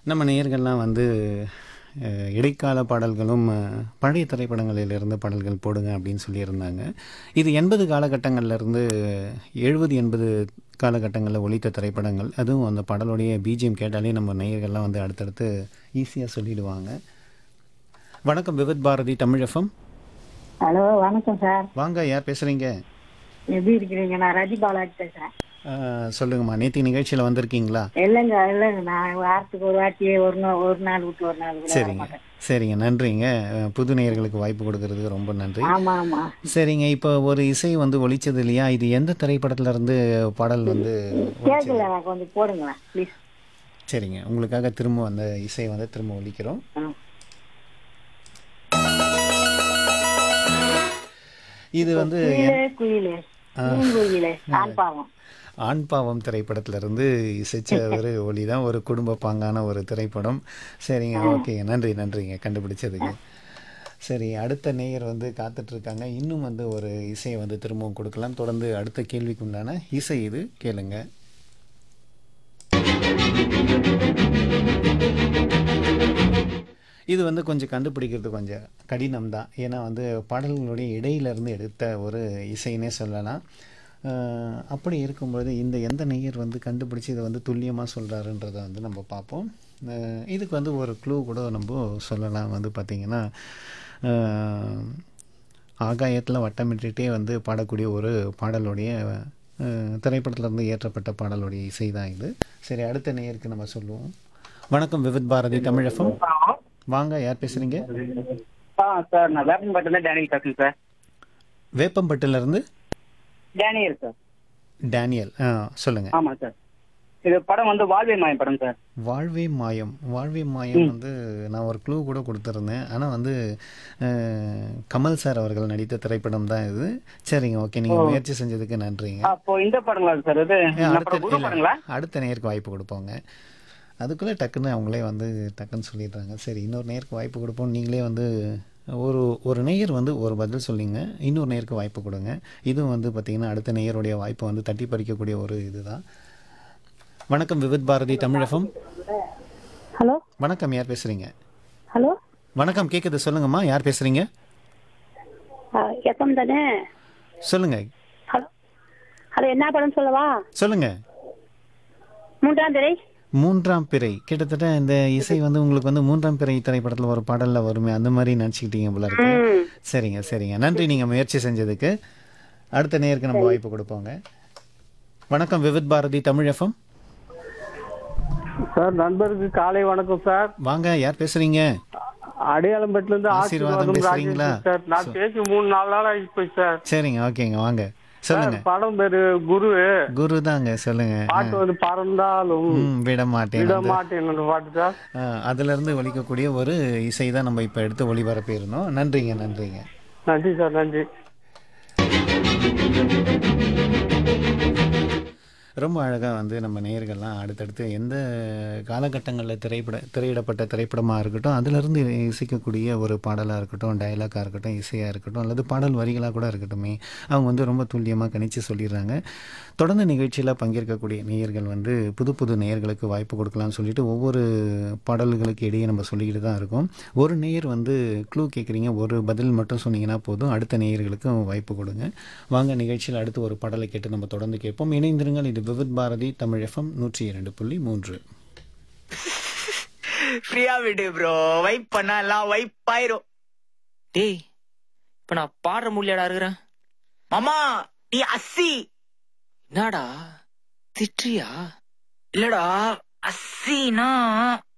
நம்ம நேயர்கள்லாம் வந்து அஹ், இடைக்கால பாடல்களும் அஹ், பழைய திரைப்படங்களிலிருந்து பாடல்கள் போடுங்க அப்படின்னு சொல்லியிருந்தாங்க இது எண்பது காலகட்டங்கள்லேருந்து எழுபது எண்பது காலகட்டங்களில் ஒலித்த திரைப்படங்கள் அதுவும் அந்த பாடலுடைய பிஜிஎம் கேட்டாலே நம்ம நேயர்கள்லாம் வந்து அடுத்தடுத்து ஈஸியாக சொல்லிடுவாங்க வணக்கம் விவித் பாரதி தமிழ் எஃப்எம் ஹலோ வணக்கம் சார் வாங்க யார் பேசுகிறீங்க எப்படி இருக்கிறீங்க நான் ரதி பாலாஜி பேசுறேன் சொல்லுங்கம்மா நேற்று நிகழ்ச்சியில் வந்திருக்கீங்களா இல்லைங்க இல்லைங்க நான் வாரத்துக்கு ஒரு வாட்டி ஒரு நாள் ஒரு நாள் விட்டு ஒரு நாள் கூட வர சரிங்க மாட்டேன் சரிங்க நன்றிங்க அஹ், புது நேயர்களுக்கு வாய்ப்பு கொடுக்கறதுக்கு ரொம்ப நன்றி ஆமா ஆமா சரிங்க இப்போ ஒரு இசை வந்து ஒலிச்சது இல்லையா இது எந்த திரைப்படத்துல இருந்து பாடல் வந்து ஒலிச்சது? கேட்கல நான் கொஞ்சம் போடுங்களேன் ப்ளீஸ் சரிங்க உங்களுக்காக திரும்ப அந்த இசை வந்து திரும்ப ஒலிக்கிறோம் இது வந்து குயிலே குயிலே குயிலே ஆண் பாவம் ஆண் பாவம் திரைப்படத்துல இருந்து இசைச்ச ஒரு ஒலி தான் ஒரு குடும்ப பாங்கான ஒரு திரைப்படம் சரிங்க ஓகேங்க நன்றி நன்றிங்க கண்டுபிடிச்சதுக்கு சரி அடுத்த நேயர் வந்து காத்துட்டு இருக்காங்க இன்னும் வந்து ஒரு இசையை வந்து திரும்பவும் கொடுக்கலாம் தொடர்ந்து அடுத்த கேள்விக்கு உண்டான இசை இது கேளுங்க இது வந்து கொஞ்சம் கண்டுபிடிக்கிறது கொஞ்சம் கடினம் தான் ஏன்னா வந்து பாடல்களுடைய இடையிலிருந்து எடுத்த ஒரு இசைன்னே சொல்லலாம் அஹ் அப்படி இருக்கும்பொழுது இந்த எந்த நேயர் வந்து கண்டுபிடிச்சி இதை வந்து துல்லியமாக சொல்கிறாருன்றதை வந்து நம்ம பார்ப்போம் அஹ் இதுக்கு வந்து ஒரு க்ளூ கூட நம்ம சொல்லலாம் வந்து பார்த்திங்கன்னா ஆகாயத்தில் வட்டமிட்டுட்டே வந்து பாடக்கூடிய ஒரு பாடலுடைய அஹ், திரைப்படத்திலிருந்து ஏற்றப்பட்ட பாடலுடைய இசை தான் இது சரி அடுத்த நேயருக்கு நம்ம சொல்லுவோம் வணக்கம் விவித் பாரதி தமிழகம் வாங்க யார் பேசுறீங்க ஆ சார் நான் வேப்பம்பட்டில டேனியல் பேசுறேன் சார் வேப்பம்பட்டிலிருந்து டேனியல் சார் டேனியல் ஆ சொல்லுங்க ஆமா சார் இது படம் வந்து வாழ்வே மாயம் படம் சார் வாழ்வே மாயம் வாழ்வே மாயம் வந்து நான் ஒரு க்ளூ கூட கொடுத்துருந்தேன் ஆனால் வந்து அஹ், கமல் சார் அவர்கள் நடித்த திரைப்படம் தான் இது சரிங்க ஓகே நீங்கள் முயற்சி செஞ்சதுக்கு நன்றிங்க அப்போ இந்த படங்களா சார் இது ஏ, இந்த அடுத்த படம் குரு இல்ல, படங்களா அடுத்த நேருக்கு வாய்ப்பு கொடுப்போங்க அதுக்குள்ளே டக்குன்னு அவங்களே வந்து டக்குன்னு சொல்லிடுறாங்க சரி இன்னொரு நேருக்கு வாய்ப்பு கொடுப்போம் நீங்களே வந்து ஒரு ஒரு நேயர் வந்து ஒரு பதில் சொல்லிங்க இன்னொரு நேருக்கு வாய்ப்பு கொடுங்க இதுவும் வந்து பார்த்திங்கன்னா அடுத்த நேயருடைய வாய்ப்பை வந்து தட்டி பறிக்கக்கூடிய ஒரு இதுதான் வணக்கம் விவித் பாரதி தமிழகம் ஹலோ வணக்கம் யார் பேசுகிறீங்க ஹலோ வணக்கம் கேட்குது சொல்லுங்கம்மா யார் பேசுகிறீங்க எத்தம் தானே சொல்லுங்க ஹலோ ஹலோ என்ன படம் சொல்லவா சொல்லுங்க மூன்றாம் திரை மூன்றாம் பிறை கிட்டத்தட்ட இந்த இசை வந்து உங்களுக்கு வந்து மூன்றாம் பிறை திரைப்படத்தில் ஒரு பாடல்ல வருமே அந்த மாதிரி நினச்சிக்கிட்டீங்க போல இருக்கு ம் சரிங்க சரிங்க நன்றி நீங்கள் முயற்சி செஞ்சதுக்கு அடுத்த நேருக்கு நம்ம வாய்ப்பு கொடுப்போங்க வணக்கம் விவித் பாரதி தமிழ் எஃப்எம் சார் நண்பருக்கு காலை வணக்கம் சார் வாங்க யார் பேசுறீங்க அடையாளம்பேட்டில இருந்து ஆசீர்வாதம் ஆசீர்வாதம் பேசுறீங்களா? ராஜேஷ் சார் நான் பேசி மூணு நாலு நாள் ஆகி போய் சார் சரிங்க ஓகேங்க வாங்க சொல்லுங்க சார், படம் பேரு குரு குரு தாங்க சொல்லுங்க பாட்டு வந்து பறந்தாலும் ம், விட மாட்டேன் விட அந்த- மாட்டேன் அந்த பாட்டு சார் ஆ, அதுல இருந்து ஒலிக்கக்கூடிய ஒரு இசை தான் நம்ம இப்போ எடுத்து ஒளிபரப்பியிருந்தோம் நன்றிங்க நன்றிங்க நன்றி சார் நன்றி ரொம்ப அழகாக வந்து நம்ம நேயர்கள்லாம் அடுத்தடுத்து எந்த காலகட்டங்களில் திரைப்பட திரையிடப்பட்ட திரைப்படமாக இருக்கட்டும் அதிலிருந்து இசைக்கக்கூடிய ஒரு பாடலாக இருக்கட்டும் டயலாக்காக இருக்கட்டும் இசையாக இருக்கட்டும் அல்லது பாடல் வரிகளாக கூட இருக்கட்டுமே அவங்க வந்து ரொம்ப துல்லியமாக கணிச்சு சொல்லிடுறாங்க தொடர்ந்து நிகழ்ச்சியில் பங்கேற்கக்கூடிய நேயர்கள் வந்து புது புது நேயர்களுக்கு வாய்ப்பு கொடுக்கலாம்னு சொல்லிட்டு ஒவ்வொரு பாடல்களுக்கு இடையே நம்ம சொல்லிக்கிட்டு தான் இருக்கோம் ஒரு நேயர் வந்து க்ளூ கேட்குறீங்க ஒரு பதில் மட்டும் சொன்னீங்கன்னா போதும் அடுத்த நேயர்களுக்கும் வாய்ப்பு கொடுங்க வாங்க நிகழ்ச்சியில் அடுத்து ஒரு பாடலை கேட்டு நம்ம தொடர்ந்து கேட்போம் இணைந்திருங்கள் இது விவித் பாரதி தமிழ் எஃப்எம் நூற்றி இரண்டு புள்ளி மூன்று ஃப்ரீயா விடு ப்ரோ வைப் பண்ணா எல்லாம் வைப் ஆயிரும் டேய் இப்ப நான் பாடுற முடியாடா இருக்கிறேன் மாமா நீ அஸ்ஸி என்னடா திட்டுறியா இல்லடா அஸ்ஸினா